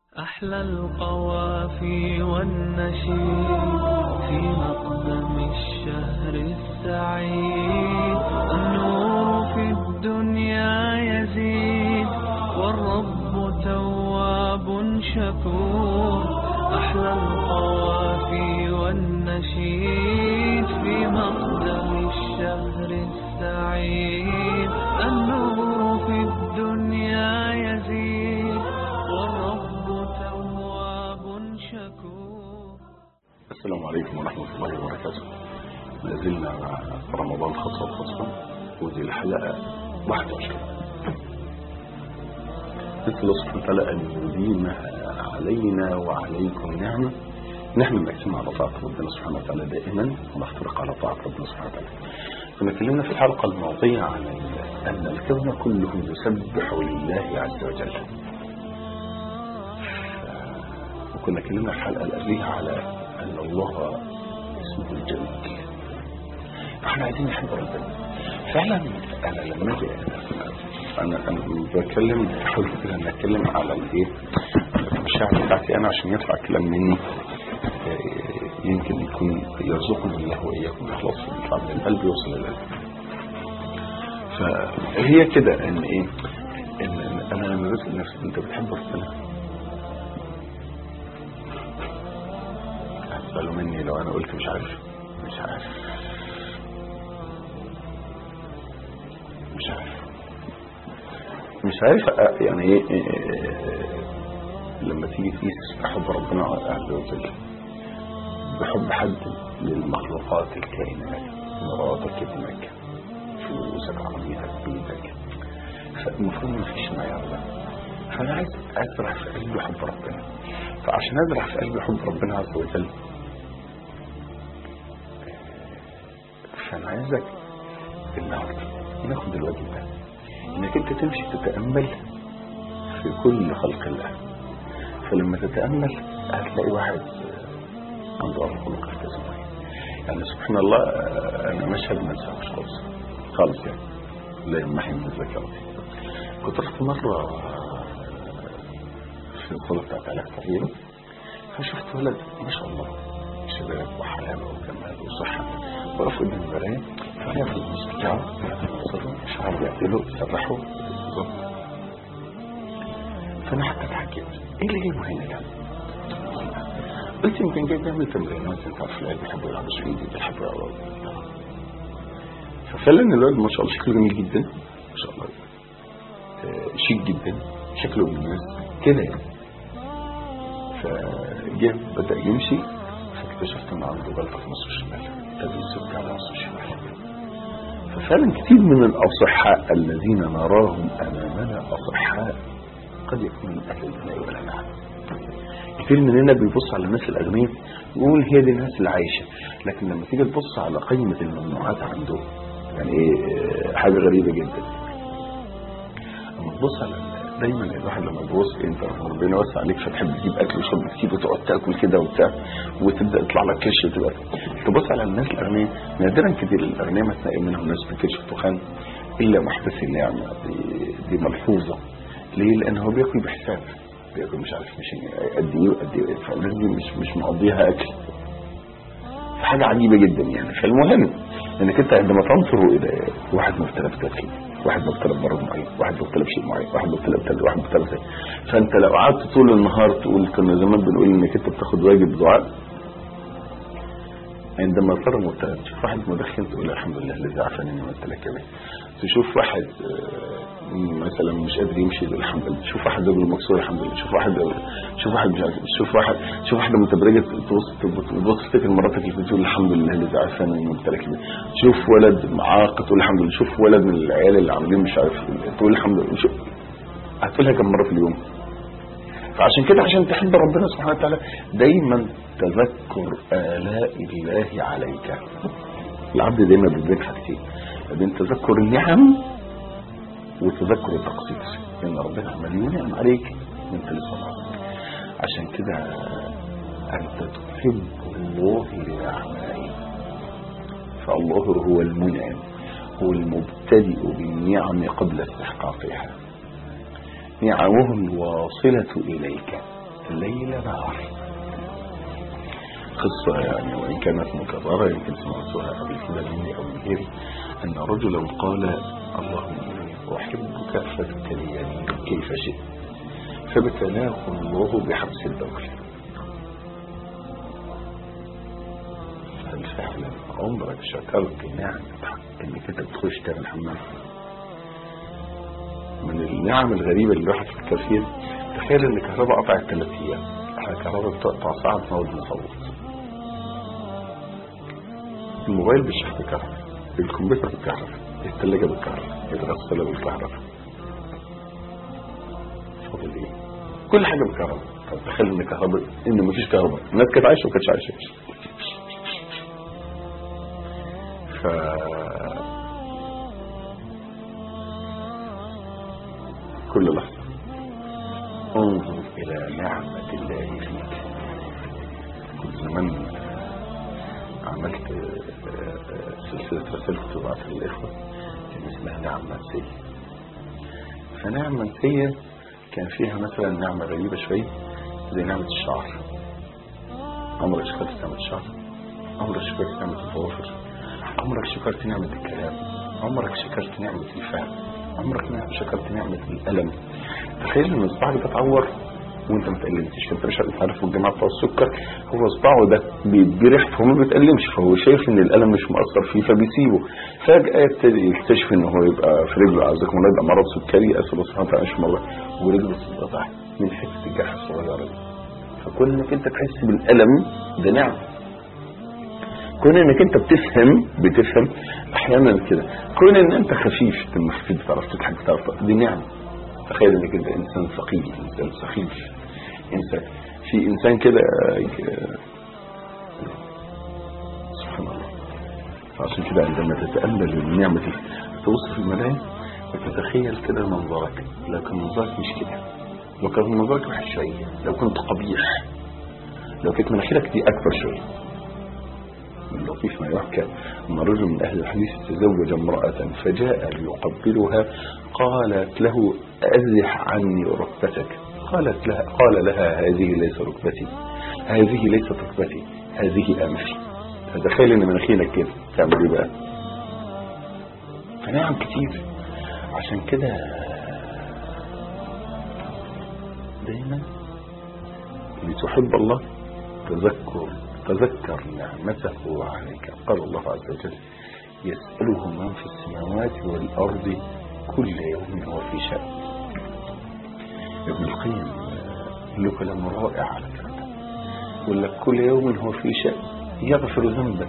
أحلى القوافي والنشيد في مقدم الشهر السعيد النور في الدنيا يزيد والرب تواب شكور أحلى القوافي والنشيد في مقدم الشهر السعيد النور في الدنيا يزيد والرب تواب شكور السلام عليكم ورحمة الله وبركاته ما زلنا مع رمضان خطوة خطوة ودي الحلقة 21 نسأل الله سبحانه وتعالى أن يديمها علينا وعليكم نعمة نحن نجتمع على طاعة ربنا سبحانه وتعالى دائما ونخترق على طاعة ربنا سبحانه وتعالى كنا اتكلمنا في الحلقة الماضية عن أن الكون كله يسبح لله عز وجل وكنا اتكلمنا في الحلقة اللي قبليها على أن الله اسمه الجليل احنا عايزين نحب ربنا فعلا أنا لما أجي أنا أنا بتكلم حاولت كده أن أتكلم على الإيه المشاعر بتاعتي أنا عشان يطلع كلام مني آه، يمكن يكون يرزقنا الله وإياكم الإخلاص يطلع من القلب يوصل للقلب فهي كده ان ايه ان انا لما بسال نفسي انت بتحب ربنا هتسالوا مني لو انا قلت مش عارف مش عارف مش عارف مش عارف أ- يعني ايه إيه- لما تيجي تقيس حب ربنا عز وجل بحب حد للمخلوقات الكائنات مراتك ابنك فلوسك عربيتك بيتك فالمفروض ما فيش معيار ده فانا عايز ازرع في قلبي حب ربنا فعشان ازرع في قلبي حب ربنا عز وجل فانا عايزك النهارده ناخد الواجب ده انك انت تمشي تتامل في كل خلق الله فلما تتامل هتلاقي واحد عنده أرض خلق التزامي يعني سبحان الله آه، انا مشهد ما انساهوش خالص خالص يعني لا يمحي من ذاكرتي كنت رحت مرة آه، في الصالة بتاعت علاج طبيعي فشفت ولد ما شاء الله شباب وحلاوة وجمال وصحة وقف قدام المراية فأنا في النص بتاعه وصلوا شعر بيعدلوا يسرحوا بالظبط فأنا حتى اتحكيت إيه اللي جايبه هنا ده؟ قلت يمكن جاي بيعمل تمرينات انت عارف العيال بيحبوا يلعبوا سويدي بيحبوا يلعبوا ففعلا الولد ما شاء الله شكله جميل جدا ما شاء الله آه، شيك جدا شكله ابن الناس كده يعني فجه بدأ يمشي فاكتشفت ان عنده جلطة في نص الشمال ابتدى يسك على نص الشمال ففعلا كثير من الأصحاء الذين نراهم أمامنا أصحاء قد يكونوا من أهل البلاء والأنعام كثير مننا بيبص على الناس الأغنياء يقول هي دي الناس اللي عايشة لكن لما تيجي تبص على قائمة الممنوعات عنده يعني ايه حاجة غريبة جدا اما تبص على دايما الواحد لما تبص انت ربنا يوسع عليك فتحب تجيب اكل وشرب كتير وتقعد تاكل كده وبتاع وتبدا يطلع لك كرش وتبقى تبص على الناس الاغنياء نادرا كتير الاغنياء ما تلاقي منهم ناس بكرش وتخان الا محدث النعمه دي, دي ملحوظه ليه؟ لان هو بياكل بحساب بياكل مش عارف مش قد ايه وقد ايه فالناس دي مش مش مقضيها اكل حاجة عجيبة جدا يعني فالمهم انك انت عندما تنظر الى واحد مبتلى بتدخين واحد مبتلى بمرض معين واحد مبتلى بشيء معين واحد مبتلى بتل واحد مبتلى بشيء فانت لو قعدت طول النهار تقول كنا زمان بنقول انك انت بتاخد واجب دعاء عندما ترى مبتلى تشوف واحد مدخن تقول الحمد لله الذي عافاني من ابتلاك به تشوف واحد آه، مثلا مش قادر يمشي يقول الحمد لله تشوف واحد رجله مكسور الحمد لله تشوف واحد تشوف واحد مش عارف تشوف واحد تشوف واحده متبرجه تبص تبص تفتكر مراتك اللي بتقول الحمد لله الذي عافاني من ابتلاك به تشوف ولد معاق تقول الحمد لله تشوف ولد من العيال اللي عاملين مش عارف تقول الحمد لله شوف هتقولها كم مره في اليوم فعشان كده عشان تحب ربنا سبحانه وتعالى دايما تذكر آلاء الله عليك العبد دايما بيبين حاجتين بين تذكر النعم وتذكر التقصير ان ربنا عمال ينعم عليك وانت لسه معصي عشان كده انت تحب الله لنعمائه فالله هو المنعم هو المبتدئ بالنعم قبل استحقاقها نعمه الواصلة إليك ليل نهار قصة يعني وإن كانت مكررة يمكن سمعتها قبل كده مني أو من غيري أن رجلا قال اللهم إني أحبك فابتليني كيف شئت فابتلاه الله بحبس البول هل فعلا عمرك شكرت نعمة انك انت بتخش تعمل حمام من النعم الغريبة اللي الواحد فكر فيها تخيل ان الكهرباء قطعت ثلاث ايام الكهرباء بتقطع ساعة مواد مصوت الموبايل بيشحن بالكهرباء الكمبيوتر بالكهرباء الثلاجة بالكهرباء الغسالة بالكهرباء فاضل ايه كل حاجة بالكهرباء طب تخيل ان الكهرباء ان مفيش كهرباء الناس كانت عايشة وكانتش عايشة ف كل لحظة انظر إلى نعمة الله فيك كنت زمان عملت سلسلة رسائل كنت بعتها للإخوة كان اسمها نعم منسية فنعم منسية كان فيها مثلا نعمة غريبة شوية زي نعمة الشعر عمرك شكرت نعمة الشعر عمرك شكرت نعمة الضوافر عمرك شكرت نعمة الكلام عمرك شكرت نعمة الفهم عمرك شكرت نعمة الألم تخيل ان صباعك ده اتعور وانت ما تألمتش انت مش عارف الجماعه بتوع السكر هو صباعه ده بيتجرح فهو ما بيتألمش فهو شايف ان الألم مش مؤثر فيه فبيسيبه فجأة يبتدي يكتشف ان هو يبقى في رجله عايزكم الله يبقى مرض سكري اسال الله سبحانه وتعالى مش مرض ورجله تتقطع من حته الجرح الصغيره دي فكون انك انت تحس بالألم ده نعم كون انك انت بتفهم بتفهم احيانا كده كون ان انت خفيف لما خفيف بتعرف تضحك بتعرف دي نعمه تخيل انك انت انسان ثقيل انسان سخيف انسان في انسان كده سبحان الله فعشان كده عندما تتامل النعمه دي تبص في الملايين وتتخيل كده منظرك لكن منظرك مش كده لو كان منظرك وحش شويه لو كنت قبيح لو كانت مناخيرك دي اكبر شويه من لطيف ما يحكى أن رجل من أهل الحديث تزوج امرأة فجاء ليقبلها قالت له أزح عني ركبتك قالت لها قال لها هذه ليس ركبتي هذه ليست ركبتي هذه أنفي فتخيل ان مناخيرك كده تعمل ايه بقى فنعم كتير عشان كده دايما لتحب الله تذكر تذكر نعمته عليك قال الله عز وجل يسأله من في السماوات والأرض كل يوم هو في شأن ابن القيم له كلام رائع على الكلام ده يقول لك كل يوم هو في شأن يغفر ذنبا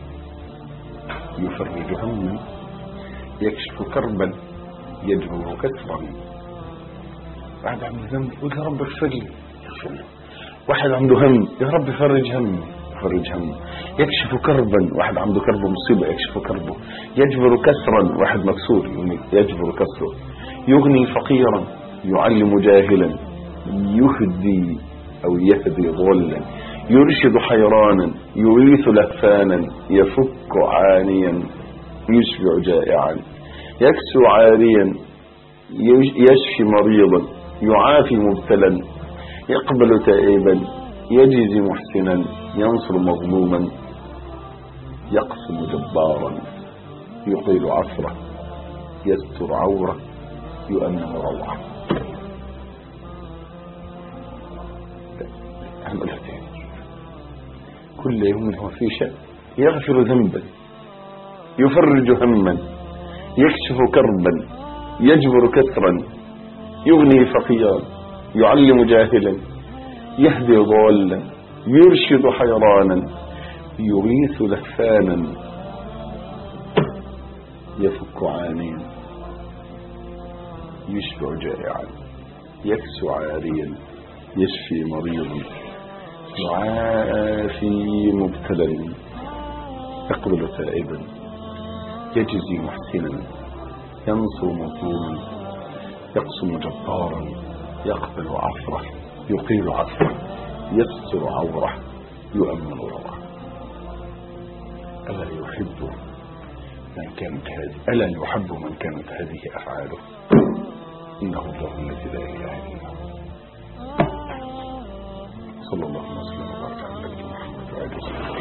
يفرج هما يكشف كربا يجبر كسرا بعد عن الذنب يقول يا رب اغفر لي يغفر له واحد عنده هم يا رب فرج همي يفرج همه يكشف كربا واحد عنده كرب مصيبة يكشف كربه يجبر كسرا واحد مكسور يجبر كسره يغني فقيرا يعلم جاهلا يهدي أو يهدي ضلا يرشد حيرانا يغيث لهفانا يفك عانيا يشبع جائعا يكسو عاريا يشفي مريضا يعافي مبتلا يقبل تائبا يجزي محسنا ينصر مظلوما يقسم جبارا يقيل عصره يستر عوره يؤمن روعه هنقولها تاني كل يوم هو في شأن يغفر ذنبا يفرج هما يكشف كربا يجبر كسرا يغني فقيرا يعلم جاهلا يهدي ضالا يرشد حيرانا يغيث لهفانا يفك عانيا يشبع جائعا يكسو عاريا يشفي مريضا يعافي مبتلا يقبل تائبا يجزي محسنا ينصر مظلوما يقسم جبارا يقبل عفره يقيل عفره يستر عوره يؤمن روعه ألا يحب من كانت هذه ألا يحب من كانت هذه أفعاله إنه الله الذي لا إله إلا هو وصلى الله وسلم وبارك على نبينا محمد وآله وصحبه